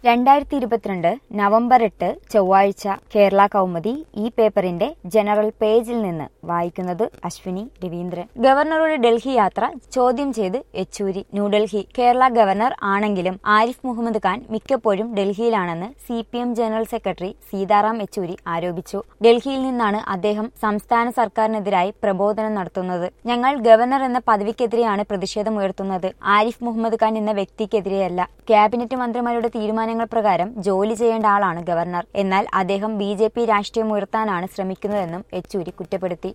രണ്ടായിരത്തി ഇരുപത്തിരണ്ട് നവംബർ എട്ട് ചൊവ്വാഴ്ച കേരള കൗമുദി ഈ പേപ്പറിന്റെ ജനറൽ പേജിൽ നിന്ന് വായിക്കുന്നത് അശ്വിനി രവീന്ദ്രൻ ഗവർണറുടെ ഡൽഹി യാത്ര ചോദ്യം ചെയ്ത് യെച്ചൂരി ന്യൂഡൽഹി കേരള ഗവർണർ ആണെങ്കിലും ആരിഫ് മുഹമ്മദ് ഖാൻ മിക്കപ്പോഴും ഡൽഹിയിലാണെന്ന് C P M general secretary Sitaram Yechury ആരോപിച്ചു ഡൽഹിയിൽ നിന്നാണ് അദ്ദേഹം സംസ്ഥാന സർക്കാരിനെതിരായി പ്രബോധനം നടത്തുന്നത് ഞങ്ങൾ ഗവർണർ എന്ന പദവിക്കെതിരെയാണ് പ്രതിഷേധമുയർത്തുന്നത് ആരിഫ് മുഹമ്മദ് ഖാൻ എന്ന വ്യക്തിക്കെതിരെയല്ല ക്യാബിനറ്റ് മന്ത്രിമാരുടെ തീരുമാനങ്ങൾ പ്രകാരം ജോലി ചെയ്യേണ്ട ആളാണ് ഗവർണർ എന്നാൽ അദ്ദേഹം ബി ജെ പി രാഷ്ട്രീയം ഉയർത്താനാണ് ശ്രമിക്കുന്നതെന്നും യെച്ചൂരി കുറ്റപ്പെടുത്തി